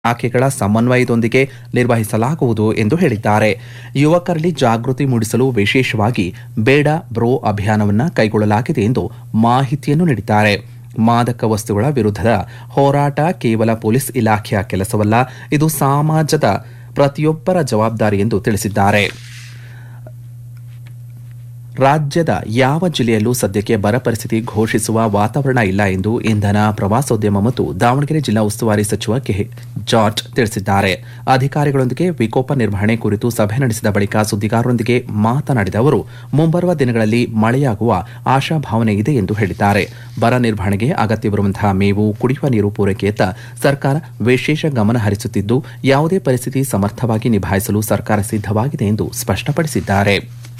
ಇಲಾಖೆಗಳ ಸಮನ್ವಯದೊಂದಿಗೆ ನಿರ್ವಹಿಸಲಾಗುವುದು ಎಂದು ಹೇಳಿದ್ದಾರೆ ಯುವಕರಲ್ಲಿ ಜಾಗೃತಿ ಮೂಡಿಸಲು ವಿಶೇಷವಾಗಿ ಬೇಡ ಬ್ರೋ ಅಭಿಯಾನವನ್ನು ಕೈಗೊಳ್ಳಲಾಗಿದೆ ಎಂದು ಮಾಹಿತಿಯನ್ನು ನೀಡಿದ್ದಾರೆ ಮಾದಕ ವಸ್ತುಗಳ ವಿರುದ್ಧದ ಹೋರಾಟ ಕೇವಲ ಪೊಲೀಸ್ ಇಲಾಖೆಯ ಕೆಲಸವಲ್ಲ ಇದು ಸಮಾಜದ ಪ್ರತಿಯೊಬ್ಬರ ಜವಾಬ್ದಾರಿ ಎಂದು ತಿಳಿಸಿದ್ದಾರೆ ರಾಜ್ಯದ ಯಾವ ಜಿಲ್ಲೆಯಲ್ಲೂ ಸದ್ಯಕ್ಕೆ ಬರ ಪರಿಸ್ಥಿತಿ ಘೋಷಿಸುವ ವಾತಾವರಣ ಇಲ್ಲ ಎಂದು ಇಂಧನ ಪ್ರವಾಸೋದ್ಯಮ ಮತ್ತು ದಾವಣಗೆರೆ ಜಿಲ್ಲಾ ಉಸ್ತುವಾರಿ ಸಚಿವ ಕೆ ಜಾರ್ಜ್ ತಿಳಿಸಿದ್ದಾರೆ ಅಧಿಕಾರಿಗಳೊಂದಿಗೆ ವಿಕೋಪ ನಿರ್ವಹಣೆ ಕುರಿತು ಸಭೆ ನಡೆಸಿದ ಬಳಿಕ ಸುದ್ದಿಗಾರರೊಂದಿಗೆ ಮಾತನಾಡಿದ ಅವರು ಮುಂಬರುವ ದಿನಗಳಲ್ಲಿ ಮಳೆಯಾಗುವ ಆಶಾಭಾವನೆ ಇದೆ ಎಂದು ಹೇಳಿದ್ದಾರೆ ಬರ ನಿರ್ವಹಣೆಗೆ ಅಗತ್ಯವಿರುವಂತಹ ಮೇವು ಕುಡಿಯುವ ನೀರು ಪೂರೈಕೆಯತ್ತ ಸರ್ಕಾರ ವಿಶೇಷ ಗಮನ ಹರಿಸುತ್ತಿದ್ದು ಯಾವುದೇ ಪರಿಸ್ಥಿತಿ ಸಮರ್ಥವಾಗಿ ನಿಭಾಯಿಸಲು ಸರ್ಕಾರ ಸಿದ್ಧವಾಗಿದೆ ಎಂದು ಸ್ಪಷ್ಟಪಡಿಸಿದ್ದಾರೆ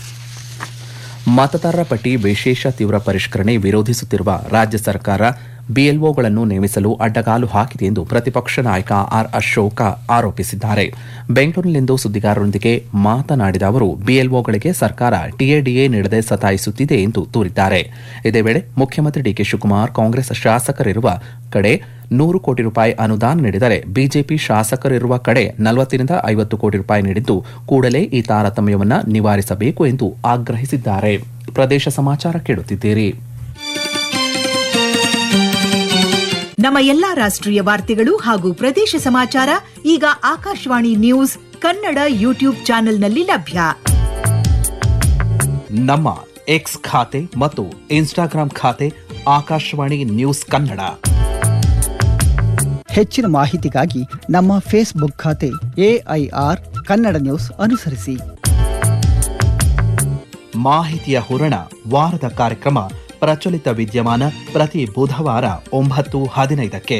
ಮತದಾರರ ಪಟ್ಟಿ ವಿಶೇಷ ತೀವ್ರ ಪರಿಷ್ಕರಣೆ ವಿರೋಧಿಸುತ್ತಿರುವ ರಾಜ್ಯ ಸರ್ಕಾರ ಬಿಎಲ್ಒಗಳನ್ನು ನೇಮಿಸಲು ಅಡ್ಡಗಾಲು ಹಾಕಿದೆ ಎಂದು ಪ್ರತಿಪಕ್ಷ ನಾಯಕ ಆರ್ ಅಶೋಕ ಆರೋಪಿಸಿದ್ದಾರೆ ಬೆಂಗಳೂರಿನಲ್ಲಿಂದು ಸುದ್ದಿಗಾರರೊಂದಿಗೆ ಮಾತನಾಡಿದ ಅವರು ಬಿಎಲ್ಒಗಳಿಗೆ ಸರ್ಕಾರ ಟಿಎಡಿಎ ನೀಡದೆ ಸತಾಯಿಸುತ್ತಿದೆ ಎಂದು ದೂರಿದ್ದಾರೆ ಇದೇ ವೇಳೆ ಮುಖ್ಯಮಂತ್ರಿ ಡಿಕೆ ಶಿವಕುಮಾರ್ ಕಾಂಗ್ರೆಸ್ ಶಾಸಕರಿರುವ ಕಡೆ ನೂರು ಕೋಟಿ ರೂಪಾಯಿ ಅನುದಾನ ನೀಡಿದರೆ ಬಿಜೆಪಿ ಶಾಸಕರಿರುವ ಕಡೆ ನಲವತ್ತರಿಂದ ಐವತ್ತು ಕೋಟಿ ರೂಪಾಯಿ ನೀಡಿದ್ದು ಕೂಡಲೇ ಈ ತಾರತಮ್ಯವನ್ನು ನಿವಾರಿಸಬೇಕು ಎಂದು ಆಗ್ರಹಿಸಿದ್ದಾರೆ ಪ್ರದೇಶ ಸಮಾಚಾರ ಕೇಳುತ್ತಿದ್ದೀರಿ ನಮ್ಮ ಎಲ್ಲಾ ರಾಷ್ಟ್ರೀಯ ವಾರ್ತೆಗಳು ಹಾಗೂ ಪ್ರದೇಶ ಸಮಾಚಾರ ಈಗ ಆಕಾಶವಾಣಿ ನ್ಯೂಸ್ ಕನ್ನಡ ಯೂಟ್ಯೂಬ್ ಚಾನೆಲ್ನಲ್ಲಿ ಲಭ್ಯ ನಮ್ಮ ಎಕ್ಸ್ ಖಾತೆ ಮತ್ತು ಇನ್ಸ್ಟಾಗ್ರಾಂ ಖಾತೆ ಆಕಾಶವಾಣಿ ನ್ಯೂಸ್ ಕನ್ನಡ ಹೆಚ್ಚಿನ ಮಾಹಿತಿಗಾಗಿ ನಮ್ಮ ಫೇಸ್ಬುಕ್ ಖಾತೆ ಎಐಆರ್ ಕನ್ನಡ ನ್ಯೂಸ್ ಅನುಸರಿಸಿ ಮಾಹಿತಿಯ ಹೂರಣ ವಾರದ ಕಾರ್ಯಕ್ರಮ ಪ್ರಚಲಿತ ವಿದ್ಯಮಾನ ಪ್ರತಿ ಬುಧವಾರ ಒಂಬತ್ತು ಹದಿನೈದಕ್ಕೆ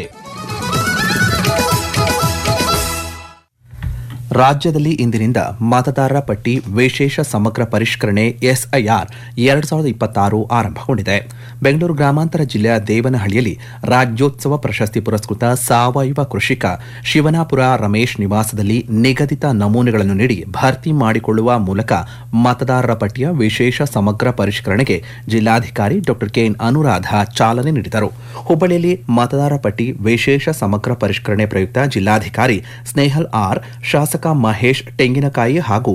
ರಾಜ್ಯದಲ್ಲಿ ಇಂದಿನಿಂದ ಮತದಾರರ ಪಟ್ಟಿ ವಿಶೇಷ ಸಮಗ್ರ ಪರಿಷ್ಕರಣೆ ಎಸ್ಐಆರ್ ಎರಡು ಸಾವಿರದ ಇಪ್ಪತ್ತಾರು ಆರಂಭಗೊಂಡಿದೆ ಬೆಂಗಳೂರು ಗ್ರಾಮಾಂತರ ಜಿಲ್ಲೆಯ ದೇವನಹಳ್ಳಿಯಲ್ಲಿ ರಾಜ್ಯೋತ್ಸವ ಪ್ರಶಸ್ತಿ ಪುರಸ್ಕೃತ ಸಾವಯವ ಕೃಷಿಕ ಶಿವನಾಪುರ ರಮೇಶ್ ನಿವಾಸದಲ್ಲಿ ನಿಗದಿತ ನಮೂನೆಗಳನ್ನು ನೀಡಿ ಭರ್ತಿ ಮಾಡಿಕೊಳ್ಳುವ ಮೂಲಕ ಮತದಾರರ ಪಟ್ಟಿಯ ವಿಶೇಷ ಸಮಗ್ರ ಪರಿಷ್ಕರಣೆಗೆ ಜಿಲ್ಲಾಧಿಕಾರಿ ಡಾ ಕೆಎನ್ ಅನುರಾಧ ಚಾಲನೆ ನೀಡಿದರು ಹುಬ್ಬಳ್ಳಿಯಲ್ಲಿ ಮತದಾರರ ಪಟ್ಟಿ ವಿಶೇಷ ಸಮಗ್ರ ಪರಿಷ್ಕರಣೆ ಪ್ರಯುಕ್ತ ಜಿಲ್ಲಾಧಿಕಾರಿ ಸ್ನೇಹಲ್ ಆರ್ ಶಾಸಕ ಮಹೇಶ್ ತೆಂಗಿನಕಾಯಿ ಹಾಗೂ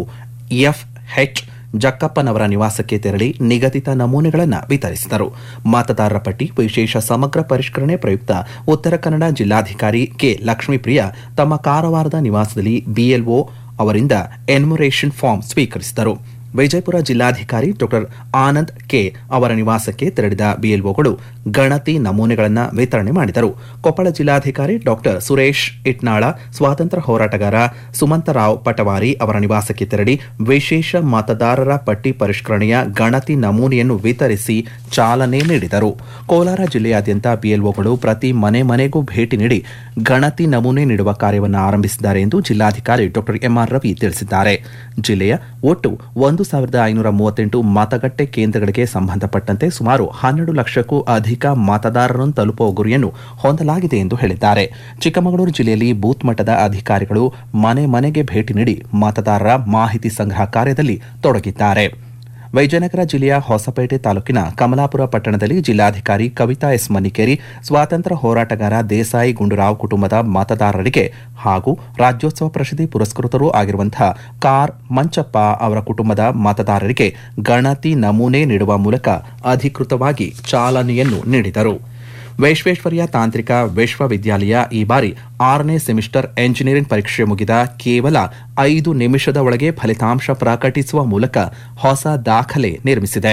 ಎಫ್ಎಚ್ ಜಕ್ಕಪ್ಪನವರ ನಿವಾಸಕ್ಕೆ ತೆರಳಿ ನಿಗದಿತ ನಮೂನೆಗಳನ್ನು ವಿತರಿಸಿದರು ಮತದಾರರ ಪಟ್ಟಿ ವಿಶೇಷ ಸಮಗ್ರ ಪರಿಷ್ಕರಣೆ ಪ್ರಯುಕ್ತ ಉತ್ತರ ಕನ್ನಡ ಜಿಲ್ಲಾಧಿಕಾರಿ ಕೆ ಲಕ್ಷ್ಮೀಪ್ರಿಯ ತಮ್ಮ ಕಾರವಾರದ ನಿವಾಸದಲ್ಲಿ ಬಿಎಲ್ಒ ಅವರಿಂದ ಎನ್ಯುಮರೇಷನ್ ಫಾರ್ಮ್ ಸ್ವೀಕರಿಸಿದರು ವಿಜಯಪುರ ಜಿಲ್ಲಾಧಿಕಾರಿ ಡಾ ಆನಂದ್ ಕೆ ಅವರ ನಿವಾಸಕ್ಕೆ ತೆರಳಿದ ಬಿಎಲ್ಒಗಳು ಗಣತಿ ನಮೂನೆಗಳನ್ನು ವಿತರಣೆ ಮಾಡಿದರು ಕೊಪ್ಪಳ ಜಿಲ್ಲಾಧಿಕಾರಿ ಡಾ ಸುರೇಶ್ ಇಟ್ನಾಳ ಸ್ವಾತಂತ್ರ್ಯ ಹೋರಾಟಗಾರ ಸುಮಂತರಾವ್ ಪಟವಾರಿ ಅವರ ನಿವಾಸಕ್ಕೆ ತೆರಳಿ ವಿಶೇಷ ಮತದಾರರ ಪಟ್ಟಿ ಪರಿಷ್ಕರಣೆಯ ಗಣತಿ ನಮೂನೆಯನ್ನು ವಿತರಿಸಿ ಚಾಲನೆ ನೀಡಿದರು ಕೋಲಾರ ಜಿಲ್ಲೆಯಾದ್ಯಂತ ಬಿಎಲ್ಒಗಳು ಪ್ರತಿ ಮನೆ ಮನೆಗೂ ಭೇಟಿ ನೀಡಿ ಗಣತಿ ನಮೂನೆ ನೀಡುವ ಕಾರ್ಯವನ್ನು ಆರಂಭಿಸಿದ್ದಾರೆ ಎಂದು ಜಿಲ್ಲಾಧಿಕಾರಿ ಡಾ ಎಂಆರ್ ರವಿ ತಿಳಿಸಿದ್ದಾರೆ ಜಿಲ್ಲೆಯ ಒಟ್ಟು ಒಂದು ಸಾವಿರದ ಐನೂರ ಮೂವತ್ತೆಂಟು ಮತಗಟ್ಟೆ ಕೇಂದ್ರಗಳಿಗೆ ಸಂಬಂಧಪಟ್ಟಂತೆ ಸುಮಾರು ಹನ್ನೆರಡು ಲಕ್ಷಕ್ಕೂ ಅಧಿಕ ಮತದಾರರನ್ನು ತಲುಪುವ ಗುರಿಯನ್ನು ಹೊಂದಲಾಗಿದೆ ಎಂದು ಹೇಳಿದ್ದಾರೆ ಚಿಕ್ಕಮಗಳೂರು ಜಿಲ್ಲೆಯಲ್ಲಿ ಬೂತ್ ಮಟ್ಟದ ಅಧಿಕಾರಿಗಳು ಮನೆ ಮನೆಗೆ ಭೇಟಿ ನೀಡಿ ಮತದಾರರ ಮಾಹಿತಿ ಸಂಗ್ರಹ ಕಾರ್ಯದಲ್ಲಿ ತೊಡಗಿದ್ದಾರೆ ವಿಜಯನಗರ ಜಿಲ್ಲೆಯ ಹೊಸಪೇಟೆ ತಾಲೂಕಿನ ಕಮಲಾಪುರ ಪಟ್ಟಣದಲ್ಲಿ ಜಿಲ್ಲಾಧಿಕಾರಿ ಕವಿತಾ ಎಸ್ ಮನಿಕೇರಿ ಸ್ವಾತಂತ್ರ್ಯ ಹೋರಾಟಗಾರ ದೇಸಾಯಿ ಗುಂಡೂರಾವ್ ಕುಟುಂಬದ ಮತದಾರರಿಗೆ ಹಾಗೂ ರಾಜ್ಯೋತ್ಸವ ಪ್ರಶಸ್ತಿ ಪುರಸ್ಕೃತರೂ ಆಗಿರುವಂತಹ ಕಾರ್ ಮಂಚಪ್ಪ ಅವರ ಕುಟುಂಬದ ಮತದಾರರಿಗೆ ಗಣತಿ ನಮೂನೆ ನೀಡುವ ಮೂಲಕ ಅಧಿಕೃತವಾಗಿ ಚಾಲನೆಯನ್ನು ನೀಡಿದರು ವಿಶ್ವೇಶ್ವರಯ್ಯ ತಾಂತ್ರಿಕ ವಿಶ್ವವಿದ್ಯಾಲಯ ಈ ಬಾರಿ ಆರನೇ ಸೆಮಿಸ್ಟರ್ ಎಂಜಿನಿಯರಿಂಗ್ ಪರೀಕ್ಷೆ ಮುಗಿದ ಕೇವಲ ಐದು ನಿಮಿಷದ ಒಳಗೆ ಫಲಿತಾಂಶ ಪ್ರಕಟಿಸುವ ಮೂಲಕ ಹೊಸ ದಾಖಲೆ ನಿರ್ಮಿಸಿದೆ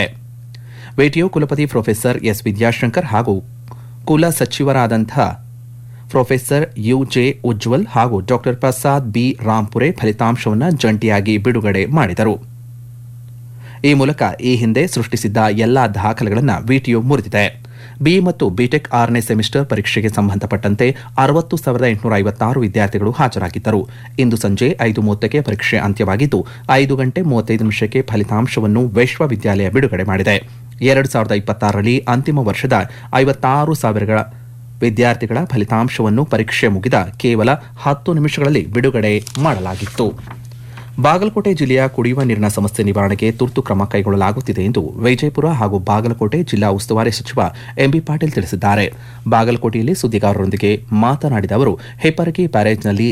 ವಿಟಿಯು ಕುಲಪತಿ ಪ್ರೊಫೆಸರ್ ಎಸ್ ವಿದ್ಯಾಶಂಕರ್ ಹಾಗೂ ಕುಲ ಸಚಿವರಾದಂಥ ಪ್ರೊಫೆಸರ್ ಯು ಜೆ ಉಜ್ವಲ್ ಹಾಗೂ ಡಾಕ್ಟರ್ ಪ್ರಸಾದ್ ಬಿ ರಾಂಪುರೆ ಫಲಿತಾಂಶವನ್ನು ಜಂಟಿಯಾಗಿ ಬಿಡುಗಡೆ ಮಾಡಿದರು ಈ ಮೂಲಕ ಈ ಹಿಂದೆ ಸೃಷ್ಟಿಸಿದ್ದ ಎಲ್ಲಾ ದಾಖಲೆಗಳನ್ನು ವಿಟಿಯು ಮುರಿದಿದೆ ಬಿ ಮತ್ತು ಬಿಟೆಕ್ ಆರನೇ ಸೆಮಿಸ್ಟರ್ ಪರೀಕ್ಷೆಗೆ ಸಂಬಂಧಪಟ್ಟಂತೆ ಅರವತ್ತು ಸಾವಿರದ ಎಂಟುನೂರ ಐವತ್ತಾರು ವಿದ್ಯಾರ್ಥಿಗಳು ಹಾಜರಾಗಿದ್ದರು ಇಂದು ಸಂಜೆ ಐದು ಮೂವತ್ತಕ್ಕೆ ಪರೀಕ್ಷೆ ಅಂತ್ಯವಾಗಿದ್ದು ಐದು ಗಂಟೆ ಮೂವತ್ತೈದು ನಿಮಿಷಕ್ಕೆ ಫಲಿತಾಂಶವನ್ನು ವಿಶ್ವವಿದ್ಯಾಲಯ ಬಿಡುಗಡೆ ಮಾಡಿದೆ ಎರಡು ಸಾವಿರದ ಇಪ್ಪತ್ತಾರರಲ್ಲಿ ಅಂತಿಮ ವರ್ಷದ ಐವತ್ತಾರು ಸಾವಿರಗಳ ವಿದ್ಯಾರ್ಥಿಗಳ ಫಲಿತಾಂಶವನ್ನು ಪರೀಕ್ಷೆ ಮುಗಿದ ಕೇವಲ ಹತ್ತು ನಿಮಿಷಗಳಲ್ಲಿ ಬಿಡುಗಡೆ ಮಾಡಲಾಗಿತ್ತು ಬಾಗಲಕೋಟೆ ಜಿಲ್ಲೆಯ ಕುಡಿಯುವ ನೀರಿನ ಸಮಸ್ಯೆ ನಿವಾರಣೆಗೆ ತುರ್ತು ಕ್ರಮ ಕೈಗೊಳ್ಳಲಾಗುತ್ತಿದೆ ಎಂದು ವಿಜಯಪುರ ಹಾಗೂ ಬಾಗಲಕೋಟೆ ಜಿಲ್ಲಾ ಉಸ್ತುವಾರಿ ಸಚಿವ ಎಂಬಿ ಪಾಟೀಲ್ ತಿಳಿಸಿದ್ದಾರೆ ಬಾಗಲಕೋಟೆಯಲ್ಲಿ ಸುದ್ದಿಗಾರರೊಂದಿಗೆ ಮಾತನಾಡಿದ ಅವರು ಹೆಪ್ಪರಗಿ ಬ್ಯಾರೇಜ್ನಲ್ಲಿ